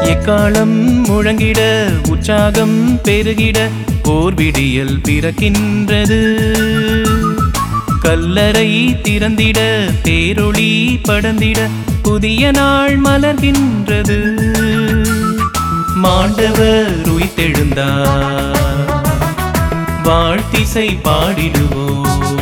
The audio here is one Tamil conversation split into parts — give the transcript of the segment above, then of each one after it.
எக்காலம் முழங்கிட உற்சாகம் பெருகிட போர் விடியல் பிறக்கின்றது கல்லறை திறந்திட பேரொளி படந்திட புதிய நாள் மலர்கின்றது மாண்டவர் உயிர்த்தெழுந்தார் வாழ்த்திசை பாடிடுவோம்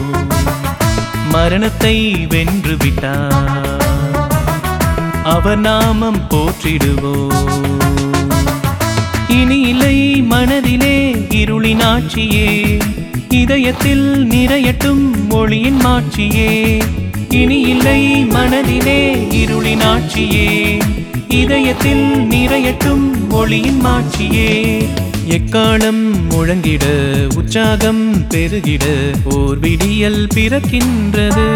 மரணத்தை வென்று விட்டார் அவர் நாமம் போற்றிடுவோம் இனி இல்லை மனதிலே இருளின் ஆட்சியே இதயத்தில் நிறையட்டும் மொழியின் மாட்சியே இனி இல்லை மனதிலே இருளின் ஆட்சியே இதயத்தில் நிறையட்டும் மொழியின் மாட்சியே எக்காலம் முழங்கிட உற்சாகம் பெருகிட ஓர் விடியல் பிறக்கின்றது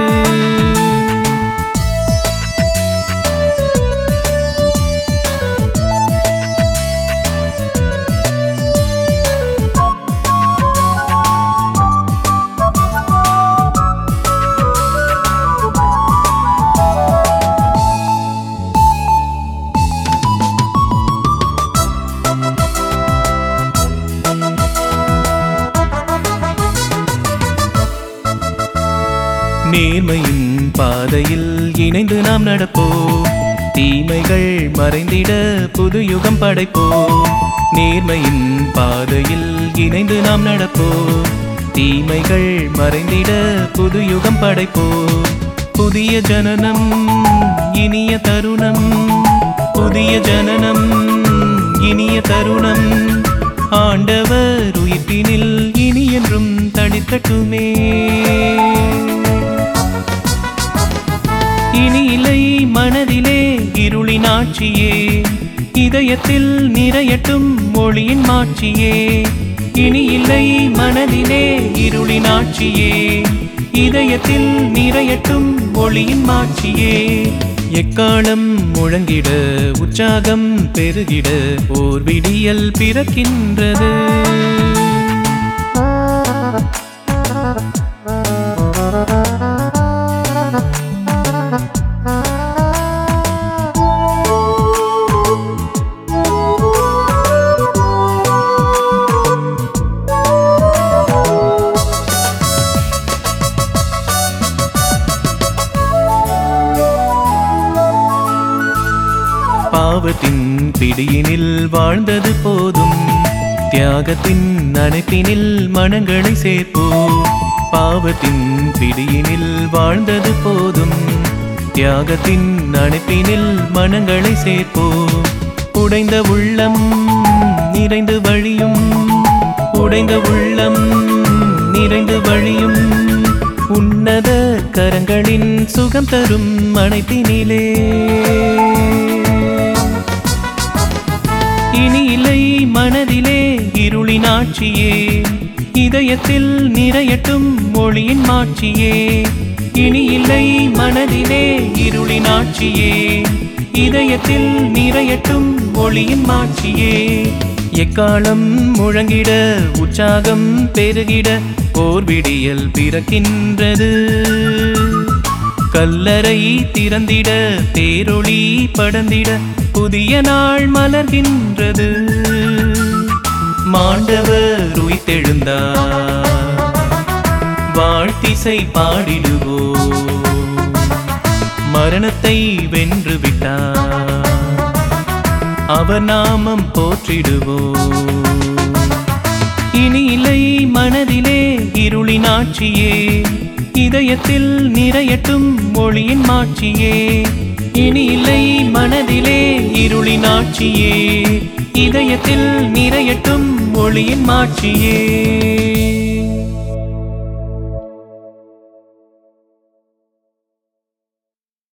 நேர்மையின் பாதையில் இணைந்து நாம் நடப்போம் தீமைகள் மறைந்திட புது யுகம் படைப்போம் நேர்மையின் பாதையில் இணைந்து நாம் நடப்போம் தீமைகள் மறைந்திட புது யுகம் படைப்போம் புதிய ஜனனம் இனிய தருணம் புதிய ஜனனம் இனிய தருணம் ஆண்டவர் உயிர்ப்பினில் இனி என்றும் தளிர்க்கட்டுமே இனி இல்லை மனதிலே இருளின் ஆட்சியே இதயத்தில் நிறையட்டும் மொழியின் மாட்சியே இனி இல்லை மனதிலே இருளின் ஆட்சியே இதயத்தில் நிறையட்டும் மொழியின் மாட்சியே எக்காலம் முழங்கிட உற்சாகம் பெருகிட ஓர் விடியல் பிறக்கின்றது பாவத்தின் பிடியினில் வாழ்ந்தது போதும் தியாகத்தின் அணைப்பினில் மனங்களை சேர்ப்போம் பாவத்தின் பிடியினில் வாழ்ந்தது போதும் தியாகத்தின் அணைப்பினில் மனங்களை சேர்ப்போம் உடைந்த உள்ளம் நிறைந்து வழியும் உடைந்த உள்ளம் நிறைந்து வழியும் உன்னத கரங்களின் சுகம் தரும் அனைத்தினிலே இனி இல்லை மனதிலே இருளின் ஆட்சியே இதயத்தில் நிறையட்டும் மொழியின் மாட்சியே இனி இல்லை மனதிலே இருளின் ஆட்சியே இதயத்தில் நிறையட்டும் மொழியின் மாட்சியே எக்காலம் முழங்கிட உற்சாகம் பெருகிட போர் விடியல் பிறக்கின்றது கல்லறை திறந்திட பேரொளி படந்திட புதிய நாள் மலர்கின்றது மாண்டவர் உயிர்த்தெழுந்தார் வாழ்த்திசை பாடிடுவோம் மரணத்தை வென்று விட்டார் அவர் நாமம் போற்றிடுவோம் இனி இல்லை மனதிலே இருளின் ஆட்சியே இதயத்தில் நிறையட்டும் மொழியின் மாட்சியே இனி இல்லை மனதிலே இருளின் ஆட்சியே இதயத்தில் நிறையட்டும் மொழியின் மாட்சியே